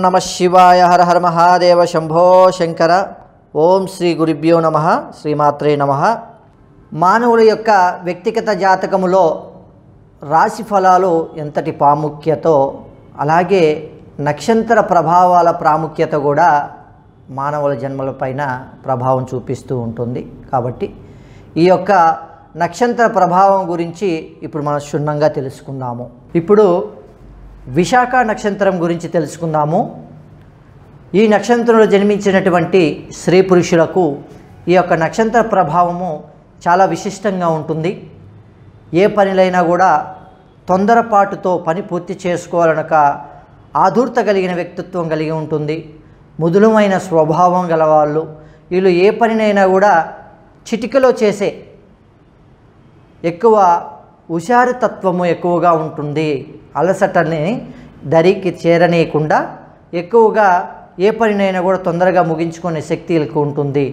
నమ శివాయ హర హర మహాదేవ శంభో శంకర ఓం శ్రీ గురుభ్యో నమ శ్రీమాత్రే నమ మానవుల యొక్క వ్యక్తిగత జాతకములో రాశి ఫలాలు ఎంతటి ప్రాముఖ్యతో అలాగే నక్షత్ర ప్రభావాల ప్రాముఖ్యత కూడా మానవుల జన్మలపైన ప్రభావం చూపిస్తూ ఉంటుంది కాబట్టి ఈ యొక్క నక్షత్ర ప్రభావం గురించి ఇప్పుడు మనం క్షుణ్ణంగా తెలుసుకుందాము ఇప్పుడు విశాఖ నక్షత్రం గురించి తెలుసుకుందాము ఈ నక్షత్రంలో జన్మించినటువంటి స్త్రీ పురుషులకు ఈ యొక్క నక్షత్ర ప్రభావము చాలా విశిష్టంగా ఉంటుంది ఏ పనిలైనా కూడా తొందరపాటుతో పని పూర్తి చేసుకోవాలనక ఆధూర్త కలిగిన వ్యక్తిత్వం కలిగి ఉంటుంది ముదులమైన స్వభావం గలవాళ్ళు వీళ్ళు ఏ పనినైనా కూడా చిటికలో చేసే ఎక్కువ హుషారుతత్వము ఎక్కువగా ఉంటుంది అలసటని దరికి చేరనీయకుండా ఎక్కువగా ఏ పనినైనా కూడా తొందరగా ముగించుకునే శక్తి వీళ్ళకి ఉంటుంది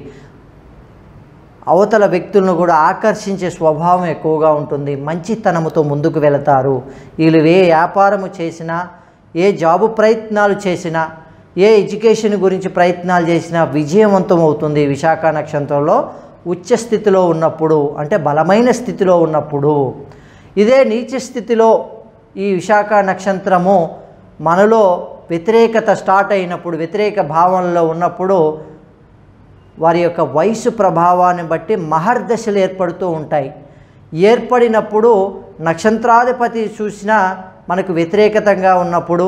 అవతల వ్యక్తులను కూడా ఆకర్షించే స్వభావం ఎక్కువగా ఉంటుంది మంచితనముతో ముందుకు వెళతారు వీళ్ళు ఏ వ్యాపారము చేసినా ఏ జాబు ప్రయత్నాలు చేసినా ఏ ఎడ్యుకేషన్ గురించి ప్రయత్నాలు చేసినా విజయవంతం అవుతుంది విశాఖ నక్షత్రంలో ఉచ్చ స్థితిలో ఉన్నప్పుడు అంటే బలమైన స్థితిలో ఉన్నప్పుడు ఇదే నీచ స్థితిలో ఈ విశాఖ నక్షత్రము మనలో వ్యతిరేకత స్టార్ట్ అయినప్పుడు వ్యతిరేక భావనలో ఉన్నప్పుడు వారి యొక్క వయసు ప్రభావాన్ని బట్టి మహర్దశలు ఏర్పడుతూ ఉంటాయి ఏర్పడినప్పుడు నక్షత్రాధిపతి చూసినా మనకు వ్యతిరేకతంగా ఉన్నప్పుడు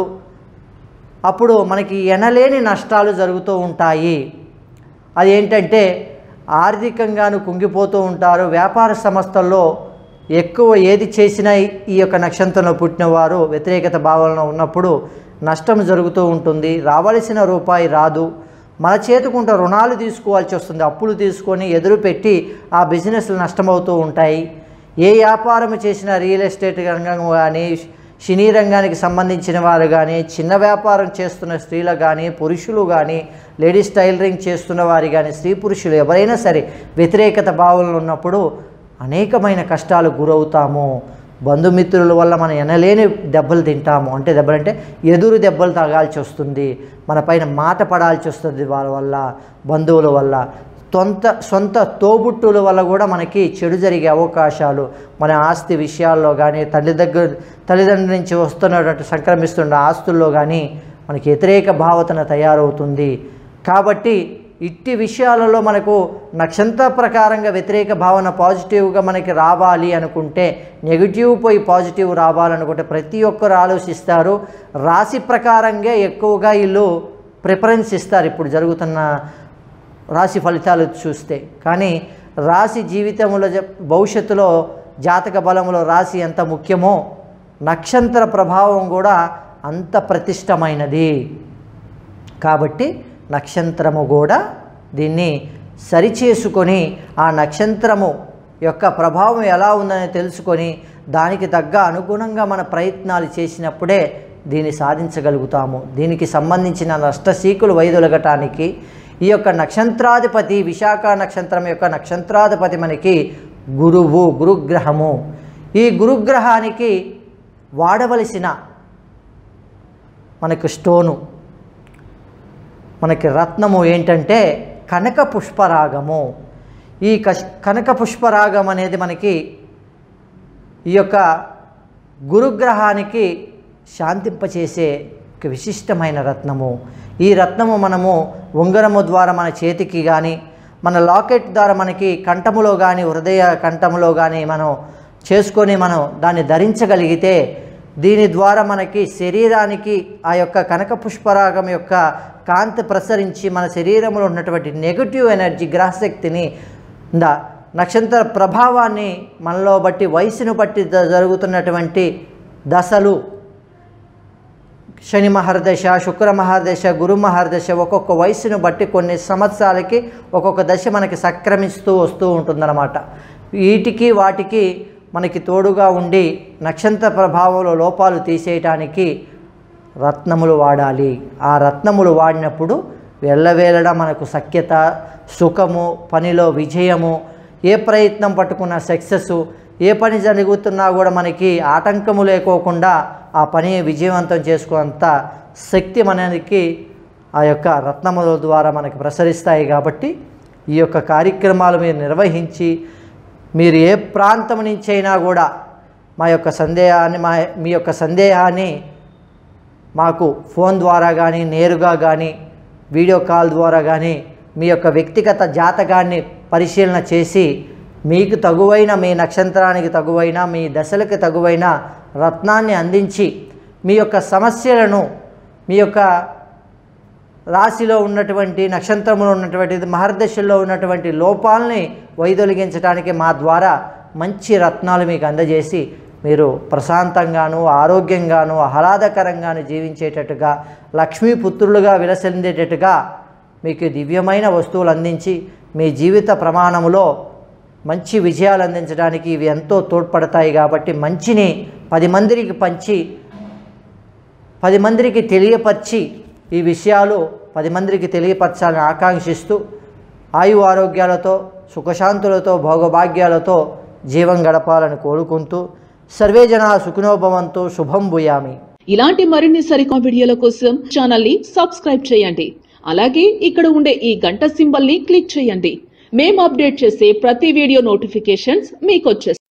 అప్పుడు మనకి ఎనలేని నష్టాలు జరుగుతూ ఉంటాయి అదేంటంటే ఆర్థికంగాను కుంగిపోతూ ఉంటారు వ్యాపార సంస్థల్లో ఎక్కువ ఏది చేసినా ఈ యొక్క నక్షత్రంలో పుట్టిన వారు వ్యతిరేకత భావనలో ఉన్నప్పుడు నష్టం జరుగుతూ ఉంటుంది రావలసిన రూపాయి రాదు మన చేతుకుంట రుణాలు తీసుకోవాల్సి వస్తుంది అప్పులు తీసుకొని ఎదురు పెట్టి ఆ బిజినెస్లు నష్టమవుతూ ఉంటాయి ఏ వ్యాపారం చేసినా రియల్ ఎస్టేట్ రంగం కానీ సినీ రంగానికి సంబంధించిన వారు కానీ చిన్న వ్యాపారం చేస్తున్న స్త్రీలు కానీ పురుషులు కానీ లేడీస్ టైలరింగ్ చేస్తున్న వారి కానీ స్త్రీ పురుషులు ఎవరైనా సరే వ్యతిరేకత భావనలు ఉన్నప్పుడు అనేకమైన కష్టాలు గురవుతాము బంధుమిత్రుల వల్ల మనం ఎనలేని దెబ్బలు తింటాము అంటే దెబ్బలు అంటే ఎదురు దెబ్బలు తగాల్సి వస్తుంది మన పైన మాట పడాల్సి వస్తుంది వాళ్ళ వల్ల బంధువుల వల్ల సొంత సొంత తోబుట్టుల వల్ల కూడా మనకి చెడు జరిగే అవకాశాలు మన ఆస్తి విషయాల్లో కానీ తల్లి దగ్గర తల్లిదండ్రుల నుంచి వస్తున్నటువంటి సంక్రమిస్తున్న ఆస్తుల్లో కానీ మనకి వ్యతిరేక భావతన తయారవుతుంది కాబట్టి ఇట్టి విషయాలలో మనకు నక్షత్ర ప్రకారంగా వ్యతిరేక భావన పాజిటివ్గా మనకి రావాలి అనుకుంటే నెగిటివ్ పోయి పాజిటివ్ రావాలనుకుంటే ప్రతి ఒక్కరు ఆలోచిస్తారు రాశి ప్రకారంగా ఎక్కువగా వీళ్ళు ప్రిఫరెన్స్ ఇస్తారు ఇప్పుడు జరుగుతున్న రాశి ఫలితాలు చూస్తే కానీ రాశి జీవితంలో జ- భవిష్యత్తులో జాతక బలంలో రాశి ఎంత ముఖ్యమో నక్షత్ర ప్రభావం కూడా అంత ప్రతిష్టమైనది కాబట్టి నక్షత్రము కూడా దీన్ని సరిచేసుకొని ఆ నక్షత్రము యొక్క ప్రభావం ఎలా ఉందని తెలుసుకొని దానికి తగ్గ అనుగుణంగా మన ప్రయత్నాలు చేసినప్పుడే దీన్ని సాధించగలుగుతాము దీనికి సంబంధించిన నష్టసీకులు వైదొలగటానికి ఈ యొక్క నక్షత్రాధిపతి విశాఖ నక్షత్రం యొక్క నక్షత్రాధిపతి మనకి గురువు గురుగ్రహము ఈ గురుగ్రహానికి వాడవలసిన మనకు స్టోను మనకి రత్నము ఏంటంటే కనక పుష్పరాగము ఈ కష్ కనక పుష్పరాగం అనేది మనకి ఈ యొక్క గురుగ్రహానికి శాంతింపచేసే ఒక విశిష్టమైన రత్నము ఈ రత్నము మనము ఉంగరము ద్వారా మన చేతికి కానీ మన లాకెట్ ద్వారా మనకి కంఠములో కానీ హృదయ కంఠములో కానీ మనం చేసుకొని మనం దాన్ని ధరించగలిగితే దీని ద్వారా మనకి శరీరానికి ఆ యొక్క కనక పుష్పరాగం యొక్క కాంతి ప్రసరించి మన శరీరంలో ఉన్నటువంటి నెగటివ్ ఎనర్జీ గ్రహశక్తిని ద నక్షత్ర ప్రభావాన్ని మనలో బట్టి వయసును బట్టి జ- జరుగుతున్నటువంటి దశలు శని మహర్దశ శుక్ర మహర్దశ గురు మహర్దశ ఒక్కొక్క వయసును బట్టి కొన్ని సంవత్సరాలకి ఒక్కొక్క దశ మనకి సంక్రమిస్తూ వస్తూ ఉంటుందన్నమాట వీటికి వాటికి మనకి తోడుగా ఉండి నక్షత్ర ప్రభావంలో లోపాలు తీసేయటానికి రత్నములు వాడాలి ఆ రత్నములు వాడినప్పుడు వెళ్ళవేళడ మనకు సఖ్యత సుఖము పనిలో విజయము ఏ ప్రయత్నం పట్టుకున్న సక్సెస్ ఏ పని జరుగుతున్నా కూడా మనకి ఆటంకము లేకోకుండా ఆ పని విజయవంతం చేసుకున్నంత శక్తి మనకి ఆ యొక్క రత్నముల ద్వారా మనకి ప్రసరిస్తాయి కాబట్టి ఈ యొక్క కార్యక్రమాలు మీరు నిర్వహించి మీరు ఏ ప్రాంతం నుంచి అయినా కూడా మా యొక్క సందేహాన్ని మా మీ యొక్క సందేహాన్ని మాకు ఫోన్ ద్వారా కానీ నేరుగా కానీ వీడియో కాల్ ద్వారా కానీ మీ యొక్క వ్యక్తిగత జాతకాన్ని పరిశీలన చేసి మీకు తగువైన మీ నక్షత్రానికి తగువైన మీ దశలకు తగువైన రత్నాన్ని అందించి మీ యొక్క సమస్యలను మీ యొక్క రాశిలో ఉన్నటువంటి నక్షత్రంలో ఉన్నటువంటి మహర్దశల్లో ఉన్నటువంటి లోపాలని వైదొలిగించడానికి మా ద్వారా మంచి రత్నాలు మీకు అందజేసి మీరు ప్రశాంతంగాను ఆరోగ్యంగాను ఆహ్లాదకరంగాను జీవించేటట్టుగా లక్ష్మీపుత్రులుగా విలసిందేటట్టుగా మీకు దివ్యమైన వస్తువులు అందించి మీ జీవిత ప్రమాణములో మంచి విజయాలు అందించడానికి ఇవి ఎంతో తోడ్పడతాయి కాబట్టి మంచిని పది మందికి పంచి పది మందికి తెలియపరిచి ఈ విషయాలు పది మందికి తెలియపరచాలని ఆకాంక్షిస్తూ ఆయు ఆరోగ్యాలతో సుఖశాంతులతో భోగభాగ్యాలతో జీవం గడపాలని కోరుకుంటూ సర్వే జనా సుఖినోభవంతో శుభం భూయామి ఇలాంటి మరిన్ని సరికొత్త వీడియోల కోసం ఛానల్ ని సబ్స్క్రైబ్ చేయండి అలాగే ఇక్కడ ఉండే ఈ గంట సింబల్ ని క్లిక్ చేయండి మేము అప్డేట్ చేసే ప్రతి వీడియో నోటిఫికేషన్స్ మీకు